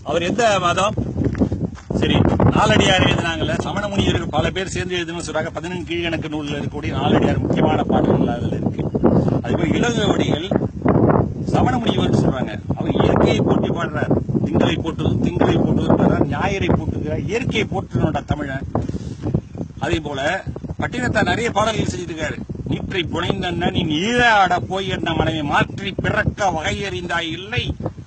அவர் எந்த மதம் சரி நாலடியார் எழுதினாங்கல்ல சமண முனிவர்கள் பல பேர் சேர்ந்து எழுதுன்னு சொல்றாங்க பதினெண்டு கீழ்கணக்கு நூலில் இருக்கக்கூடிய நாலடியார் முக்கியமான பாடல்கள் அதுல இருக்கு அதே போல இளங்கவடிகள் சமண முனிவர் சொல்றாங்க அவர் இயற்கையை போற்றி பாடுறார் திங்களை போட்டுவதும் திங்களை போட்டுவதும் பாடுறார் ஞாயிறை போட்டுகிறார் இயற்கையை போற்றுனோட தமிழன் அதே போல பட்டினத்தார் நிறைய பாடல்கள் செஞ்சிருக்காரு நீற்றை புனைந்தன்ன நீ நீராட போய் என்ன மனைவி மாற்றி பிறக்க வகையறிந்தாய் இல்லை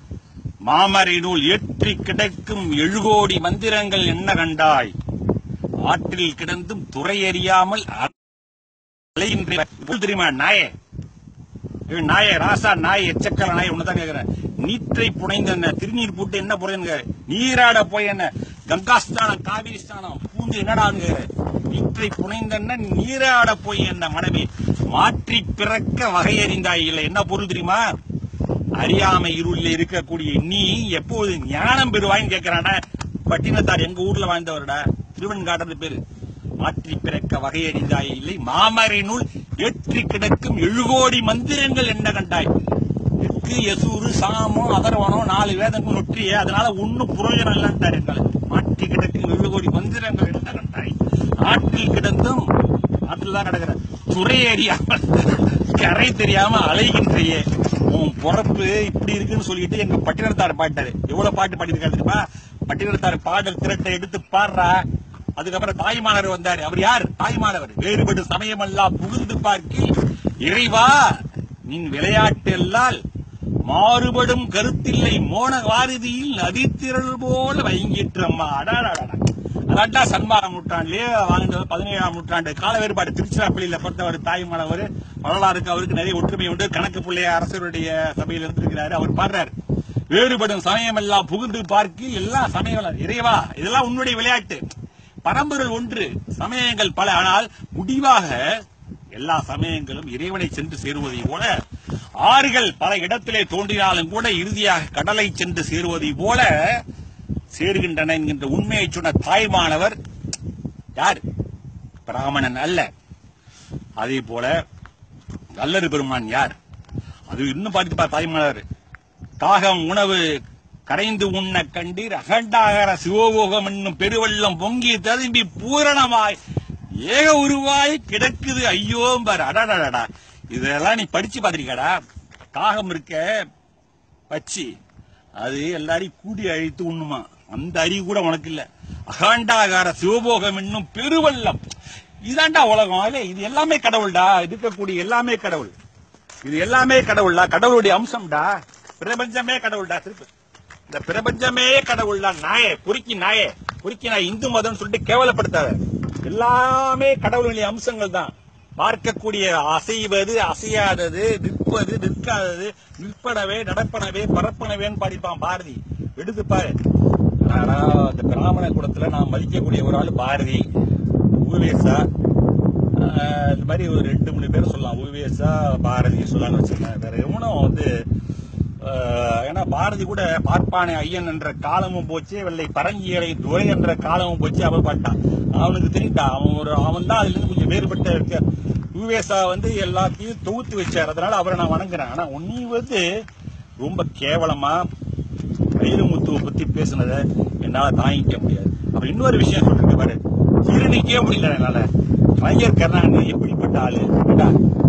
மாமரை நூல் ஏற்றி கிடக்கும் எழுகோடி மந்திரங்கள் என்ன கண்டாய் ஆற்றில் கிடந்தும் துறையறியாமல் அலைகின்ற இப்பொழுது தெரியுமா நாயே ஏய், நாயே ராசா நாய் எச்சக்கல நாய் ஒண்ணுதான் கேக்குறேன் நீற்றை புனைந்த திருநீர் போட்டு என்ன புரியுங்க நீராட போய் என்ன கங்காஸ்தானம் காவிரி ஸ்தானம் பூந்து என்னடான்னு கேக்குறேன். நீற்றை புனைந்த நீராட போய் என்ன மனைவி மாற்றி பிறக்க வகையறிந்தாய் இல்லை என்ன பொருள் தெரியுமா அறியாமை இருளில் இருக்கக்கூடிய நீ எப்போது ஞானம் பெறுவாய்ன்னு கேட்கிறானா பட்டினத்தார் எங்க ஊர்ல வாழ்ந்தவருடா திருவெண்காட்டது பேரு மாற்றி பிறக்க வகையறிந்தாய் இல்லை மாமரை நூல் ஏற்றி கிடக்கும் எழுகோடி மந்திரங்கள் என்ன கண்டாய் எக்கு யசூரு சாமம் அதர்வனம் நாலு வேதங்கள் நொற்றிய அதனால ஒன்னும் புரோஜனம் இல்லைன்ட்டார் எங்களை மாற்றி கிடக்கும் எழுகோடி மந்திரங்கள் என்ன கண்டாய் ஆற்றில் கிடந்தும் ஆற்றில் தான் கிடக்கிற துறை அறியாமல் கரை தெரியாம அலைகின்றையே உன் பொறப்பு இப்படி இருக்குன்னு சொல்லிட்டு எங்க பட்டினத்தார் பாட்டாரு எவ்வளவு பாட்டு பாடியிருக்காரு தெரியுமா பட்டினத்தார் பாடல் திரட்டை எடுத்து பாடுறா அதுக்கப்புறம் தாய்மானவர் வந்தாரு அவர் யார் தாய்மானவர் வேறுபடு சமயமெல்லாம் புகுந்து பார்க்கி இறைவா நின் விளையாட்டு எல்லால் மாறுபடும் கருத்தில்லை மோன வாரதியில் நதித்திரள் போல வைங்கிற்றம்மா அடாடாடா அதாட்டா சன்மானம் நூற்றாண்டுலயே வாழ்ந்தவர் பதினேழாம் நூற்றாண்டு கால வேறுபாடு திருச்சிராப்பள்ளியில பிறந்தவர் தாய்மானவர் வரலாறுக்கு அவருக்கு நிறைய ஒற்றுமை உண்டு கணக்கு பிள்ளைய அரசருடைய சபையில் இருந்திருக்கிறாரு அவர் பாடுறாரு வேறுபடும் சமயம் எல்லாம் புகுந்து பார்க்கி எல்லாம் சமயம் இறைவா இதெல்லாம் உன்னுடைய விளையாட்டு பரம்பொருள் ஒன்று சமயங்கள் பல ஆனால் முடிவாக எல்லா சமயங்களும் இறைவனை சென்று சேருவதை போல ஆறுகள் பல இடத்திலே தோன்றினாலும் கூட இறுதியாக கடலை சென்று சேருவதை போல சேருகின்றன என்கின்ற உண்மையை சொன்ன தாய்மானவர் யார் பிராமணன் அல்ல அதே போல அல்லறு பெருமான் யார் அது இன்னும் பார்த்துப்பா தாய்மானவர் தாகம் உணவு கரைந்து உண்ண கண்டீர் அகண்டாகர சிவோபோகம் என்னும் பெருவெள்ளம் பொங்கி ததும்பி பூரணமாய் ஏக உருவாய் கிடக்குது ஐயோ பாரு அடாடாடா இதெல்லாம் நீ படிச்சு பாத்திருக்கடா தாகம் இருக்க பச்சி அது எல்லாரையும் கூடி அழித்து உண்ணுமா அந்த அறிவு கூட உனக்கு இல்ல அகாண்டாகார சிவபோகம் என்னும் பெருவெள்ளம் இதாண்டா உலகம் இல்ல இது எல்லாமே கடவுள்டா இருக்கக்கூடிய எல்லாமே கடவுள் இது எல்லாமே கடவுள்டா கடவுளுடைய அம்சம்டா பிரபஞ்சமே கடவுள்டா திருப்பி இந்த பிரபஞ்சமே கடவுள்டா நாயே பொறுக்கி நாயே பொறுக்கி நான் இந்து மதம் சொல்லிட்டு கேவலப்படுத்தாத எல்லாமே கடவுளுடைய அம்சங்கள் தான் பார்க்கக்கூடிய அசைவது அசையாதது நிற்பது நிற்காதது நிற்பனவே நடப்பனவே பரப்பனவேன்னு பாடிப்பான் பாரதி எடுத்து பாரு ஆனா இந்த பிராமண குலத்துல நான் மதிக்கக்கூடிய ஒரு ஆள் பாரதி ஊவேசா ஆஹ் இந்த மாதிரி ஒரு ரெண்டு மூணு பேர் சொல்லலாம் ஊவேசா பாரதி சொல்லலாம்னு வச்சுக்கேன் வேற எவனும் வந்து ஆஹ் ஏன்னா பாரதி கூட பார்ப்பானே ஐயன் என்ற காலமும் போச்சு வெள்ளை பரங்கியலை துரை என்ற காலமும் போச்சு அவன் பாட்டான் அவனுக்கு தெரியும்டா அவன் ஒரு அவன் தான் அதுல இருந்து கொஞ்சம் வேறுபட்ட இருக்க யுவேசா வந்து எல்லாத்தையும் தொகுத்து வச்சார் அதனால அவரை நான் வணங்குறேன் ஆனா நீ வந்து ரொம்ப கேவலமா வைரமுத்துவை பத்தி பேசுனதை என்னால தாங்கிக்க முடியாது அப்புறம் இன்னொரு விஷயம் சொல்றேன் பாரு ஜீரணிக்கவே முடியல என்னால கலைஞர் கருணாநிதி எப்படிப்பட்ட ஆளு கேட்டா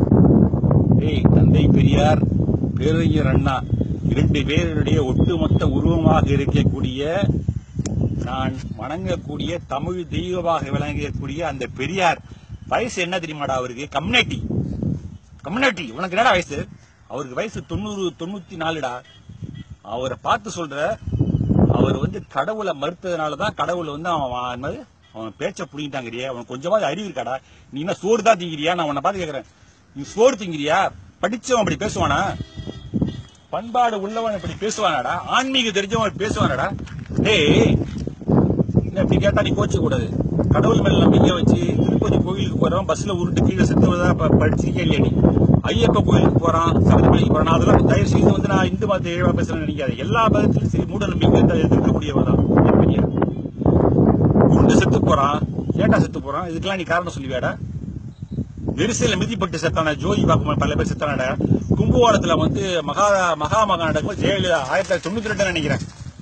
ஏய் தந்தை பெரியார் பேரறிஞர் அண்ணா இரண்டு பேருடைய ஒட்டுமொத்த உருவமாக இருக்கக்கூடிய நான் வணங்கக்கூடிய தமிழ் தெய்வமாக விளங்கக்கூடிய அந்த பெரியார் வயசு என்ன தெரியுமாடா அவருக்கு கம்யூனிட்டி கம்யூனிட்டி உனக்கு என்னடா வயசு அவருக்கு வயசு தொண்ணூறு தொண்ணூத்தி நாலுடா அவரை பார்த்து சொல்ற அவர் வந்து கடவுளை மறுத்ததுனால தான் கடவுள் வந்து அவன் வா- என்னது அவன் பேச்ச புடிங்கிட்டாங்கறியா அவன் கொஞ்சமாவது அறிவு இருக்காடா நீ என்ன சோறு தான் திங்கிறியா நான் உன்னை பார்த்து கேக்குறேன் நீ சோறு திங்கிறியா படிச்சவன் அப்படி பேசுவானா பண்பாடு உள்ளவன் இப்படி பேசுவானாடா ஆன்மீக தெரிஞ்சவன் இப்படி பேசுவானாடா டேய் என்ன இப்படி கேட்டா நீ கோச்ச கூடாது கடவுள் மேல நம்பிக்கை வச்சு திருப்பதி கோயிலுக்கு போறோம் பஸ்ல உருட்டு கீழே செத்துவதா படிச்சிருக்கே இல்லையா நீ ஐயப்ப கோயிலுக்கு போறான் சபரிமலைக்கு போறான் நான் அதெல்லாம் தயவு செய்து வந்து நான் இந்து மதத்தை இழிவா பேசுறேன்னு நினைக்காது எல்லா மதத்திலும் சரி மூட நம்பிக்கை இருந்தா எதிர்க்கக்கூடியவன் தான் என் பெரியார். உருண்டு செத்து போறான் ஏட்டா செத்து போறான் இதுக்கெல்லாம் நீ காரணம் சொல்லுவியாடா நெரிசல மிதிப்பட்டு செத்தான ஜோதி பாக்குமா பல பேர் செத்தானடா கும்பகோணத்துல வந்து மகா மகா மகா நடக்கும் ஜெயலலிதா ஆயிரத்தி தொள்ளாயிரத்தி தொண்ணூத்தி ரெண்டு நினைக்கிறேன்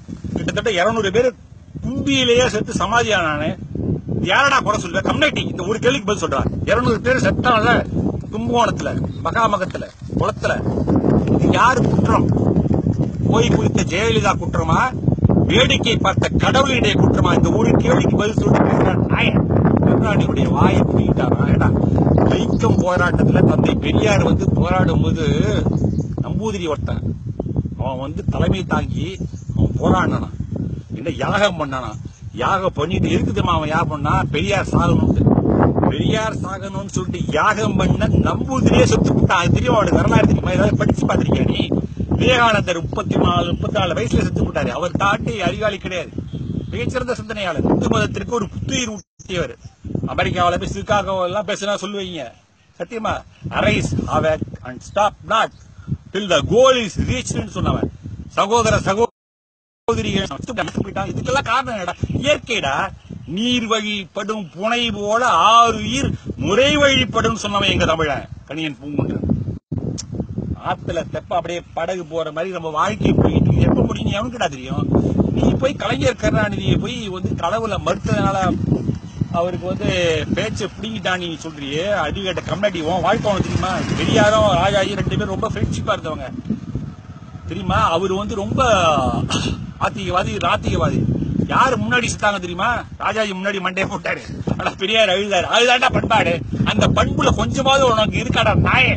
கிட்டத்தட்ட 200 பேர் கும்பியிலேயே செத்து சமாதியானானே யாரடா குறை சொல்லுவ கம்யூனிட்டி இந்த ஒரு கேள்விக்கு பதில் சொல்றான் 200 பேர் செத்தான்ல கும்பகோணத்துல மகாமகத்துல குளத்துல இது யாரு குற்றம் போய் குளித்த ஜெயலலிதா குற்றமா வேடிக்கை பார்த்த கடவுளுடைய குற்றமா இந்த ஒரு கேள்விக்கு பதில் சொல்லிட்டு பேசுறான் நாயன் கருணாநிதியுடைய வாயை பிடிக்கிட்டாரா ஏடா வைக்கம் போராட்டத்துல தந்தை பெரியார் வந்து போராடும் போது நம்பூதிரி ஒருத்தன் அவன் வந்து தலைமை தாங்கி அவன் போராடினான் என்ன யாகம் பண்ணானா யாகம் பண்ணிட்டு எதுக்கு தெரியுமா அவன் யாகம் பண்ணா பெரியார் சாகணும்னு பெரியார் சாகணும்னு சொல்லிட்டு யாகம் பண்ண நம்பூதிரியே செத்து விட்டான் அது தெரியும் அவனுக்கு வரலாறு தெரியுமா ஏதாவது படிச்சு பார்த்திருக்கியா நீ விவேகானந்தர் முப்பத்தி நாலு முப்பத்தி நாலு வயசுல செத்து விட்டாரு அவர் தாண்டி அறிவாளி கிடையாது மிகச்சிறந்த சிந்தனையாளர் இந்து மதத்திற்கு ஒரு புத்துயிர் ஊட்டியவர் அமெரிக்காவில போய் சிகாகோ எல்லாம் பேசினா சொல்லுவீங்க சத்தியமா arise awake and stop not till the goal is ரீச்னு சொன்னவன் சகோதர சகோதரிகள் போயிட்டான். இதுக்கெல்லாம் காரணம் என்னடா இயற்கைடா நீர் வழிப்படும் புனை போல ஆறு உயிர் முறை வழிப்படும் சொன்னவன் எங்க தமிழன் கணியன் பூங்குன்றன் ஆத்துல தெப்ப அப்படியே படகு போற மாதிரி நம்ம வாழ்க்கை போயிட்டு இருக்கு. எப்ப முடியும் எவனுக்குடா தெரியும் நீ போய் கலைஞர் கருணாநிதியை போய் வந்து கடவுளை மறுத்ததுனால அவருக்கு வந்து பேச்சை பிடிங்கிட்டான் நீ சொல்றியே அடிக்கட்ட கம்னாடி உன் வாழ்க்கை உனக்கு தெரியுமா பெரியாரும் ராஜாஜி ரெண்டு பேரும் ரொம்ப ஃப்ரெண்ட்ஷிப்பா இருந்தவங்க தெரியுமா அவர் வந்து ரொம்ப ஆத்திகவாதி ராத்திகவாதி யாரு முன்னாடி செத்தாங்க தெரியுமா ராஜாஜி முன்னாடி மண்டையை போட்டாரு ஆனா பெரியார் அழுதாரு அதுதான்டா பண்பாடு அந்த பண்புல கொஞ்சமாவது உனக்கு இருக்காடா நாயே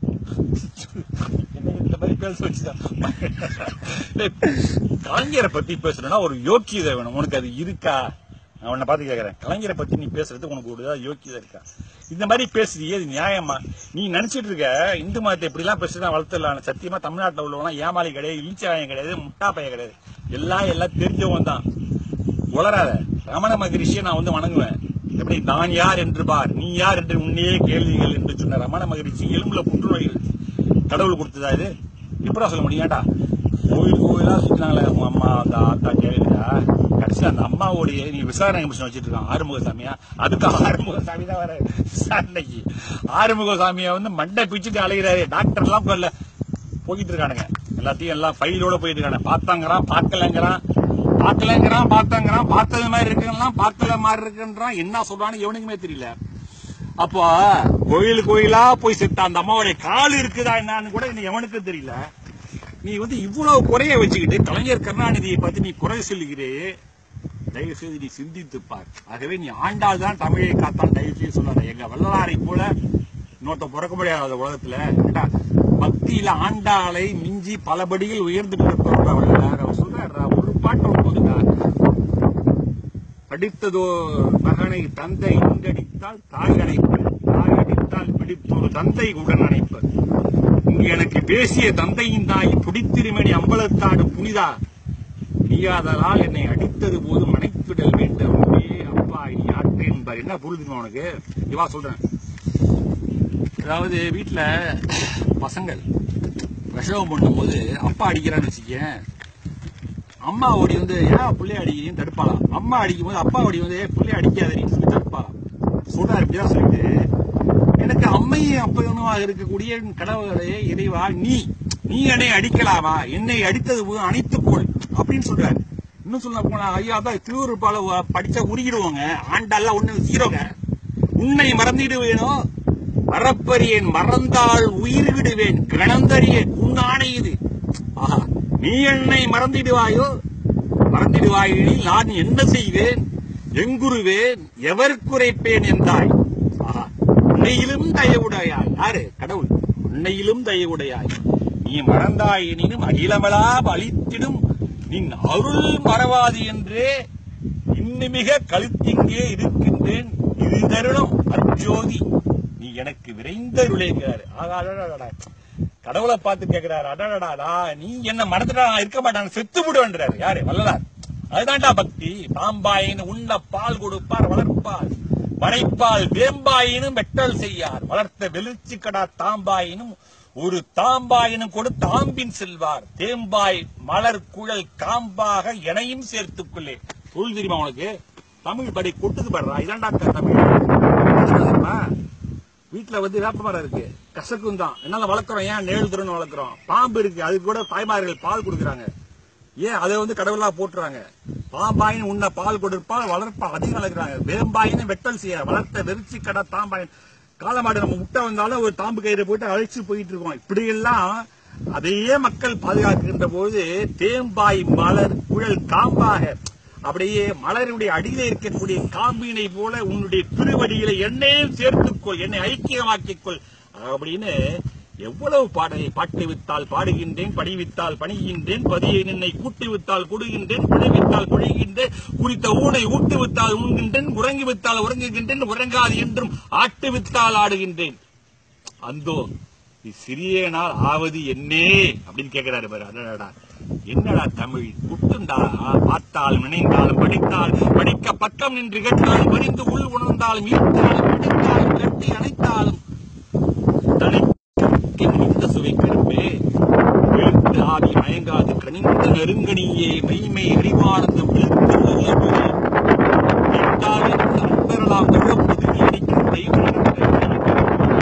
என்ன இந்த மாதிரி பேச வச்சுதான் டேய், கலைஞரை பத்தி பேசணும்னா ஒரு யோக்கியதை வேணும் உனக்கு அது இருக்கா நான் உன்னை பார்த்து கேட்கறேன் கலைஞரை பத்தி நீ பேசுறது உனக்கு ஒரு ஏதாவது யோக்கியதை இருக்கா இந்த மாதிரி பேசுறியே இது நியாயமா நீ நினைச்சிட்டு இருக்க இந்து மதத்தை இப்படி எல்லாம் பேசுறதா வளர்த்துடலாம் சத்தியமா தமிழ்நாட்டுல உள்ளவங்க ஏமாளி கிடையாது இழிச்சாயம் கிடையாது முட்டா பைய கிடையாது எல்லாம் எல்லாம் தெரிஞ்சவன் தான் உளராத ரமண மகரிஷியை நான் வந்து வணங்குவேன் எப்படி நான் யார் என்று பார் நீ யார் என்று உன்னையே கேள்விகள் என்று சொன்ன ரமண மகரிஷி எலும்புல புற்றுநோய் கடவுள் கொடுத்ததா இது இப்படா சொல்ல முடியாண்டா கோயில் கோயிலா சுத்தினாங்களே உங்க அம்மா அந்த ஆத்தா ஜெயலலிதா கடைசியில் அந்த அம்மாவுடைய நீ விசாரணை கமிஷன் வச்சிட்டு இருக்கான் ஆறுமுக சாமியா அதுக்கு ஆறுமுக சாமி தான் வர விசாரணைக்கு ஆறுமுக சாமியை வந்து மண்டை பிச்சுட்டு அலைகிறாரு டாக்டர் எல்லாம் கொல்ல போயிட்டு இருக்கானுங்க எல்லாத்தையும் எல்லாம் ஃபைலோட போயிட்டு இருக்காங்க பார்த்தாங்கிறான் பார்க்கலங்கிறான் பார்க்கலங்கிறான் பார்த்தாங்கிறான் பார்த்தது மாதிரி இருக்குன்றான் பார்க்கல மாதிரி இருக்குன்றான் என்ன சொல்றான்னு எவனுக்குமே தெரியல அப்போ கோயில் கோயிலா போய் செத்த அந்த அம்மாவுடைய கால் இருக்குதா என்னன்னு கூட இன்னும் எவனுக்கும் தெரியல நீ வந்து இவ்வளவு குறைய வச்சுக்கிட்டு கலைஞர் கருணாநிதியை பத்தி நீ குறை சொல்லுகிறே தயவு செய்து நீ சிந்தித்து பார் ஆகவே நீ ஆண்டாள் தான் தமிழை காத்தான் தயவு செய்து சொல்லாத எங்க வள்ளலாரை போல இன்னொருத்த பிறக்க முடியாத உலகத்துல ஏண்டா, பக்தியில ஆண்டாளை மிஞ்சி பல படிகள் உயர்ந்துட்டு இருப்பவர் வள்ளலார் அவர் சொல்றாருடா ஒரு பாட்டு ஒன்று போதுடா படித்ததோ மகனை தந்தை இங்கடித்தால் தாய் அணைப்பர் தாய் அடித்தால் பிடித்தொரு தந்தை உடன் அணைப்பர் இங்கு எனக்கு பேசிய தந்தையின் தாய் புடித்திருமணி அம்பலத்தாடு புனிதா நீயாதலால் என்னை அடித்தது போது மனைத்துடல் வேண்டும் அம்பே அப்பா நீ யாற்று என்பார் என்ன பொருள் தெரியுமா உனக்கு இவா சொல்றேன் அதாவது வீட்டுல பசங்கள் பிரசவம் பண்ணும்போது அப்பா அடிக்கிறான்னு வச்சுக்கேன் அம்மா ஓடி வந்து ஏன் பிள்ளைய அடிக்கிறீன்னு தடுப்பாளாம் அம்மா அடிக்கும் போது அப்பா ஓடி வந்து பிள்ளை அடிக்காதீன்னு சொல்லி தடுப்பாளாம் சொல்றாரு இப்படிதான் சொல்லிட்டு எனக்கு அம்மையும் அப்பனுமா இருக்கக்கூடிய கடவுளே இறைவா நீ நீ என்னை அடிக்கலாமா என்னை அடித்தது போது அணைத்துக் கொள் அப்படின்னு சொல்றாரு இன்னும் சொல்ல போனா ஐயா தான் திருவருப்பால படிச்சா உருகிடுவாங்க ஆண்டாலாம் ஒண்ணு ஜீரோங்க உன்னை மறந்திடுவேனோ மறப்பறியேன் மறந்தால் உயிர் விடுவேன் கிணந்தறியேன் உன் ஆணை இது ஆஹா நீ என்னை மறந்திடுவாயோ மறந்திடுவாயில் நான் என்ன செய்வேன் எங்குருவேன் எவர் குறைப்பேன் என்றாய் ஆஹா உன்னையிலும் தயவுடையாய் யாரு கடவுள் உன்னையிலும் தயவுடையாய் நீ மறந்தாய் எனினும் அகிலமலா அழித்திடும் நின் அருள் மறவாது என்றே இன்னுமிக கழுத்திங்கே இருக்கின்றேன் இது தருணம் அச்சோதி நீ எனக்கு விரைந்தருளேங்கிறாரு ஆகா, அடடடடா. கடவுளை பார்த்து கேக்குறாரு அடடடா நீ என்ன மறந்துட்டா நான் இருக்க மாட்டான் செத்து விடுவேன்றாரு யாரு வள்ளலார் அதுதான்டா பக்தி பாம்பாயின்னு உண்ண பால் கொடுப்பார் வளர்ப்பார் வரைப்பால் வேம்பாயினும் வெட்டல் செய்யார் வளர்த்த வெளிச்சி கடா தாம்பாயினும் ஒரு தாம்பாயினும் கொடு தாம்பின் செல்வார் தேம்பாய் மலர் குழல் காம்பாக எனையும் சேர்த்துக்குள்ளே பொருள் தெரியுமா உனக்கு தமிழ் படி கொட்டுது படுறா இதான்டா தமிழ் தெரியுமா? வீட்டுல வந்து வேப்ப மரம் இருக்கு கசக்கும் தான் என்னால வளர்க்குறோம் ஏன் நேழ் திருன்னு வளர்க்குறோம் பாம்பு இருக்கு அதுக்கு கூட தாய்மார்கள் பால் கொடுக்குறாங்க ஏன் அதை வந்து கடவுளா போட்டுறாங்க பாம்பாயின் உன்ன பால் கொடுப்பால் வளர்ப்பால் அதிகம் வளர்க்குறாங்க வேம்பாயின்னு வெட்டல் செய்ய வளர்த்த வெறிச்சி கடை தாம்பாயின் காலமாடு நம்ம முட்டை வந்தாலும் ஒரு தாம்பு கயிறை போட்டு அழைச்சு போயிட்டு இருக்கோம் இப்படி எல்லாம் அதையே மக்கள் பாதுகாக்கின்ற போது தேம்பாய் மலர் குழல் காம்பாக அப்படியே மலருடைய அடியில இருக்கக்கூடிய காம்பினை போல உன்னுடைய திருவடியில என்னையும் சேர்த்துக்கொள் என்னை ஐக்கியமாக்கிக் கொள் அப்படின்னு எவ்வளவு பாடலை பாட்டு வித்தால் பாடுகின்றேன் படிவித்தால் பணிகின்றேன் பதியை நின்னை கூட்டி வித்தால் கொடுகின்றேன் பிழைவித்தால் பொழிகின்றேன் குறித்த ஊனை ஊட்டு வித்தால் உண்கின்றேன் உறங்கி வித்தால் உறங்குகின்றேன் உறங்காது என்றும் ஆட்டு வித்தால் ஆடுகின்றேன் அந்தோ சிறிய நாள் ஆவது என்னே அப்படின்னு கேட்கிறாரு பாரு அடடா என்னடா தமிழ் குட்டுண்டா பார்த்தாலும் நினைந்தாலும் படித்தால் படிக்க பக்கம் நின்று கேட்டாலும் பறிந்து உள் உணர்ந்தாலும் ஈர்த்தாலும் அடைத்தாலும் கட்டி அணைத்தாலும் தனக்கு முடிந்த சுவை கரும்பே எழுத்து ஆவி மயங்காது கனிந்த நெருங்கனியே மெய்மை அறிவானந்தம் எழுத்து உலகு கேட்டாலும் அன்பரலாம் தொழப்பது அடிக்கும் தெய்வம்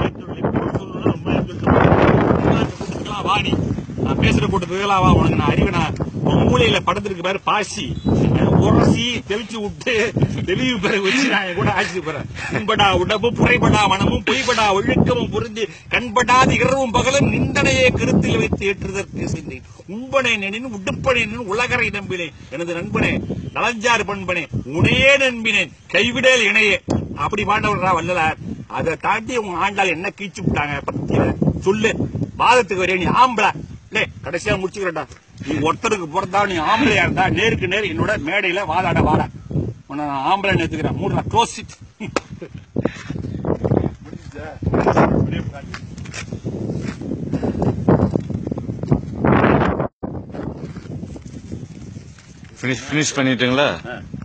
வாடி நான் பேசுற கூட்டத்துக்கு வா உனக்கு நான் அறிவு நான் உன் மூலையில படத்திற்கு பேரு பாசி உரசி தெளிச்சு விட்டு தெளிவு பெற வச்சு நான் என் கூட ஆட்சி போறேன் உண்படா உடம்பு புறைபடா மனமும் பொய்படா ஒழுக்கமும் புரிந்து கண்படாத இரவும் பகலும் நிந்தனையே கருத்தில் வைத்து ஏற்றுதற்கு சென்றேன் உண்பனை நெனின் உடுப்பனை நெனின் உலகரை நம்பினேன் எனது நண்பனே நலஞ்சாறு பண்பனே உனையே நண்பினேன் கைவிடல் இணையே அப்படி பாண்டவர்ரா வல்லலார் அதை தாண்டி உங்க ஆண்டாள் என்ன கீச்சு விட்டாங்க பத்தியில சொல்லு வாதத்துக்கு வரே நீ ஆம்பளை லே கடைசியா முடிச்சுக்கிறடா நீ ஒருத்தருக்கு பிறந்தா நீ ஆம்பளையா இருந்தா நேருக்கு நேர் என்னோட மேடையில வாதாட வாடா உன்னை நான் ஆம்பளை எடுத்துக்கிறேன் மூடுறா க்ளோஸ் இட் ஃபினிஷ் ஃபினிஷ் பண்ணிட்டீங்களா ஆ.